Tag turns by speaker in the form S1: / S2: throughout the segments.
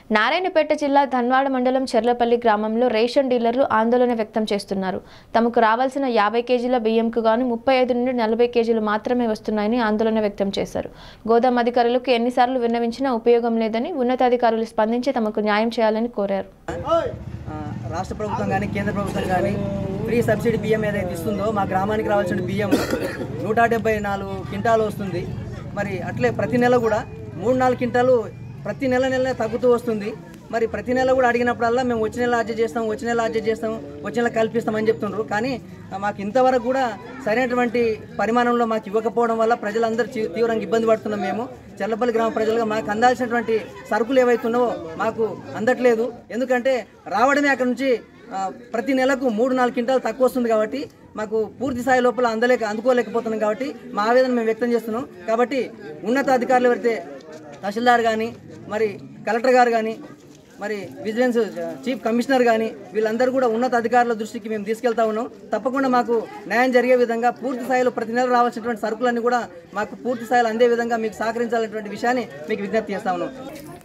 S1: నారాయణపేట జిల్లా ధన్వాడ మండలం చెర్లపల్లి గ్రామంలో రేషన్ డీలర్లు ఆందోళన వ్యక్తం చేస్తున్నారు తమకు రావాల్సిన యాభై కేజీల బియ్యంకు గాను ముప్పై ఐదు నుండి నలభై కేజీలు మాత్రమే వస్తున్నాయని ఆందోళన వ్యక్తం చేశారు గోదాం అధికారులకు ఎన్నిసార్లు విన్నవించినా ఉపయోగం లేదని ఉన్నతాధికారులు స్పందించి తమకు న్యాయం చేయాలని కోరారు
S2: ఆ, రాష్ట్ర ప్రభుత్వం కానీ కేంద్ర ప్రభుత్వం కానీ ఫ్రీ సబ్సిడీ బియ్యం ఏదైతే ఇస్తుందో మా గ్రామానికి రావాల్సిన బియ్యం నూట డెబ్బై నాలుగు క్వింటాలు వస్తుంది మరి అట్లే ప్రతి నెల కూడా మూడు నాలుగు క్వింటాలు ప్రతి నెల నెల తగ్గుతూ వస్తుంది మరి ప్రతి నెల కూడా అడిగినప్పుడల్లా మేము వచ్చే నెల అడ్జస్ట్ చేస్తాం వచ్చే నెల అడ్జస్ట్ చేస్తాం వచ్చే నెల కల్పిస్తామని చెప్తుండ్రు కానీ ఆ, మాకు ఇంతవరకు కూడా సరైనటువంటి పరిమాణంలో మాకు ఇవ్వకపోవడం వల్ల ప్రజలందరూ తీ- తీవ్రంగా ఇబ్బంది పడుతున్నాం మేము చెల్లపల్లి గ్రామ ప్రజలుగా మాకు అందాల్సినటువంటి సరుకులు ఏవైతున్నావో మాకు అందట్లేదు ఎందుకంటే రావడమే అక్కడ నుంచి ఆ, ప్రతి నెలకు మూడు నాలుగు క్వింటాలు తక్కువ వస్తుంది కాబట్టి మాకు పూర్తి స్థాయి లోపల అందలేక అందుకోలేకపోతున్నాం కాబట్టి మా ఆవేదన మేము వ్యక్తం చేస్తున్నాం కాబట్టి ఉన్నత అధికారులు ఎవరైతే తహసీల్దార్ కానీ మరి కలెక్టర్ గారు కానీ మరి విజిలెన్స్ చీఫ్ కమిషనర్ కానీ వీళ్ళందరూ కూడా ఉన్నత అధికారుల దృష్టికి మేము తీసుకెళ్తా ఉన్నాం తప్పకుండా మాకు న్యాయం జరిగే విధంగా పూర్తి స్థాయిలో ప్రతి నెల రావాల్సినటువంటి సరుకులన్నీ కూడా మాకు పూర్తి స్థాయిలో అందే విధంగా మీకు సహకరించాలనేటువంటి విషయాన్ని మీకు విజ్ఞప్తి చేస్తా ఉన్నాం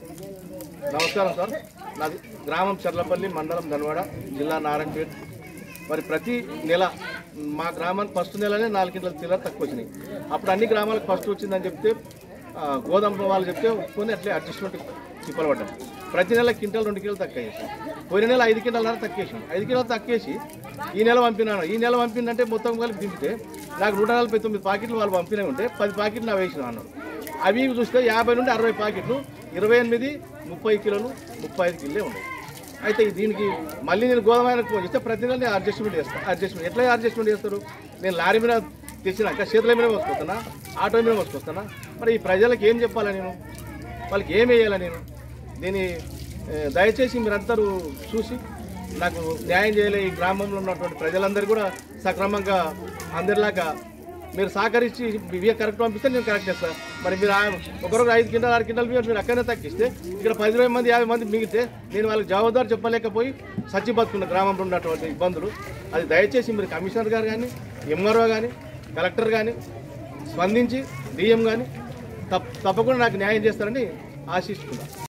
S3: నమస్కారం సార్ నాది గ్రామం చర్లపల్లి మండలం ధన్వాడ జిల్లా నారాయణపేట్ మరి ప్రతి నెల మా గ్రామానికి ఫస్ట్ నెలనే నాలుగు కింటల చిల్లర తక్కువ వచ్చినాయి అప్పుడు అన్ని గ్రామాలకు ఫస్ట్ వచ్చిందని చెప్తే ఆ, గోదాం వాళ్ళు చెప్తే ఒప్పుకొని అట్లే అడ్జస్ట్మెంట్ తిప్పలు పడ్డాం ప్రతి నెల క్వింటల్ రెండు కిలోలు తక్కువ చేసాం పోయిన నెల ఐదు కింటాలన్నర తక్కువ వేసాం ఐదు కిలోలు తక్కువ వేసి ఈ నెల పంపినాను ఈ నెల పంపిందంటే మొత్తం కలిపి దింపితే నాకు నూట నలభై తొమ్మిది ప్యాకెట్లు వాళ్ళు పంపినవి ఉంటే పది ప్యాకెట్లు నా వేసిన అన్నాడు అవి ఇవి చూస్తే యాభై నుండి అరవై ప్యాకెట్లు ఇరవై ఎనిమిది ముప్పై కిలోలు ముప్పై ఐదు కిలోలే ఉన్నాయి అయితే దీనికి మళ్ళీ నేను గోదావరికి ఫోన్ చేస్తే ప్రతి నెల నేను అడ్జస్ట్మెంట్ చేస్తాను అడ్జస్ట్మెంట్ ఎట్లా అడ్జస్ట్మెంట్ చేస్తారు నేను లారీ మీద తెచ్చినాక చేతుల మీద మోసుకొస్తానా ఆటో మీద మోసుకొస్తానా మరి ఈ ప్రజలకు ఏం చెప్పాలా నేను వాళ్ళకి ఏం వేయాలా నేను దీన్ని ఏ, దయచేసి మీరందరూ చూసి నాకు న్యాయం చేయలే ఈ గ్రామంలో ఉన్నటువంటి ప్రజలందరూ కూడా సక్రమంగా అందరిలాగా మీరు సహకరించి బియ్యం కరెక్ట్ పంపిస్తే నేను కరెక్ట్ చేస్తాను మరి మీరు ఆ- ఒకరొక ఐదు కింటాలు ఆరు కింటాలు బియ్యం మీరు అక్కడనే తగ్గిస్తే ఇక్కడ పది ఇరవై మంది యాభై మంది మిగిలితే నేను వాళ్ళకి జవాబుదారు చెప్పలేకపోయి సచ్చి బతుకున్న గ్రామంలో ఉన్నటువంటి ఇబ్బందులు అది దయచేసి మీరు కమిషనర్ గారు కానీ ఎంఆర్ఓ కానీ కలెక్టర్ కానీ స్పందించి డిఎం కానీ తప్ప తప్పకుండా నాకు న్యాయం చేస్తారని ఆశిస్తున్నాను